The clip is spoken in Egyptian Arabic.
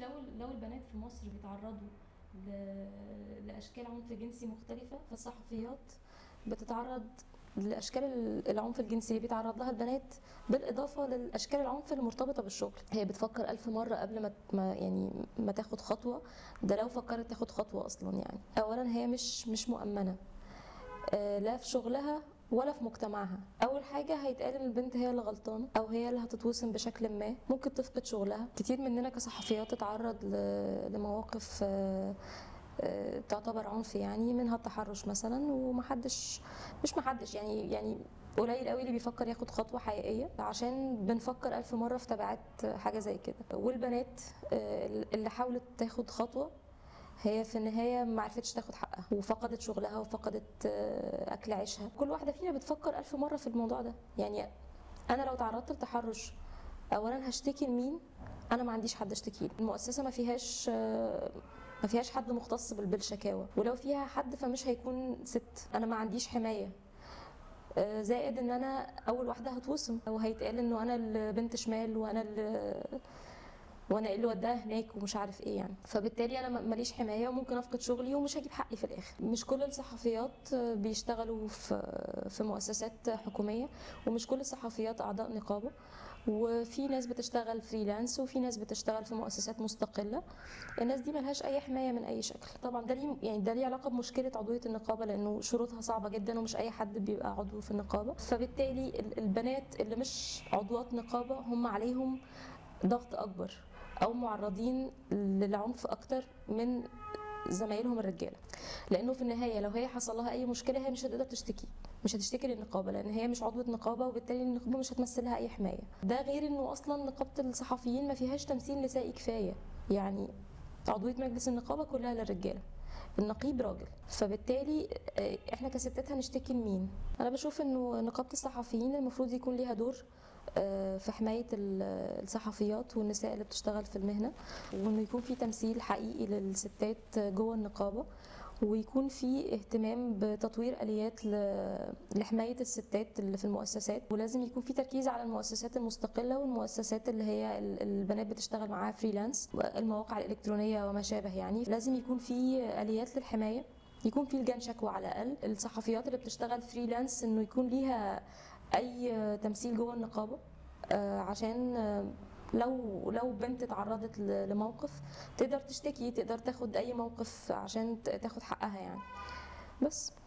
لو لو البنات في مصر بيتعرضوا ل- لاشكال عنف جنسي مختلفه فالصحفيات بتتعرض لاشكال ال- العنف الجنسي اللي بيتعرض لها البنات بالاضافه للاشكال العنف المرتبطه بالشغل هي بتفكر ألف مره قبل ما ما يعني ما تاخد خطوه ده لو فكرت تاخد خطوه اصلا يعني اولا هي مش مش مؤمنه آه، لا في شغلها ولا في مجتمعها اول حاجه هيتقال ان البنت هي اللي غلطانه او هي اللي هتتوسم بشكل ما ممكن تفقد شغلها كتير مننا كصحفيات اتعرض ل- لمواقف آه، آه، تعتبر عنف يعني منها التحرش مثلا ومحدش مش محدش يعني يعني قليل قوي اللي بيفكر ياخد خطوه حقيقيه عشان بنفكر ألف مره في تبعات حاجه زي كده والبنات آه، اللي حاولت تاخد خطوه هي في النهاية ما عرفتش تاخد حقها وفقدت شغلها وفقدت آه، أكل عيشها كل واحدة فينا بتفكر ألف مرة في الموضوع ده يعني أنا لو تعرضت لتحرش أولا هشتكي لمين أنا ما عنديش حد أشتكي له المؤسسة ما فيهاش آه، ما فيهاش حد مختص بال- بالشكاوى ولو فيها حد فمش هيكون ست أنا ما عنديش حماية آه، زائد ان انا اول واحده هتوسم وهيتقال انه انا البنت شمال وانا اللي وانا ايه اللي وداها هناك ومش عارف ايه يعني فبالتالي انا م- ماليش حمايه وممكن افقد شغلي ومش هجيب حقي في الاخر مش كل الصحفيات بيشتغلوا في في مؤسسات حكوميه ومش كل الصحفيات اعضاء نقابه وفي ناس بتشتغل فريلانس وفي ناس بتشتغل في مؤسسات مستقله الناس دي ملهاش اي حمايه من اي شكل طبعا ده ليه يعني ده ليه علاقه بمشكله عضويه النقابه لانه شروطها صعبه جدا ومش اي حد بيبقى عضو في النقابه فبالتالي ال- البنات اللي مش عضوات نقابه هم عليهم ضغط اكبر او معرضين للعنف اكتر من زمايلهم الرجاله لانه في النهايه لو هي حصل لها اي مشكله هي مش هتقدر تشتكي مش هتشتكي للنقابه لان هي مش عضوه نقابه وبالتالي النقابه مش هتمثلها اي حمايه ده غير انه اصلا نقابه الصحفيين ما فيهاش تمثيل نسائي كفايه يعني عضويه مجلس النقابه كلها للرجاله النقيب راجل فبالتالي آه، احنا كستات هنشتكي لمين انا بشوف انه نقابه الصحفيين المفروض يكون ليها دور آه، في حمايه ال- الصحفيات والنساء اللي بتشتغل في المهنه وانه يكون في تمثيل حقيقي للستات جوه النقابه ويكون في اهتمام بتطوير اليات ل- لحمايه الستات اللي في المؤسسات ولازم يكون في تركيز على المؤسسات المستقله والمؤسسات اللي هي ال- البنات بتشتغل معاها فريلانس المواقع الالكترونيه وما شابه يعني لازم يكون في اليات للحمايه يكون في لجان شكوى على الاقل الصحفيات اللي بتشتغل فريلانس انه يكون ليها اي تمثيل جوه النقابه آه، عشان آه، لو لو بنت اتعرضت ل- لموقف تقدر تشتكي تقدر تاخد اي موقف عشان ت- تاخد حقها يعني بس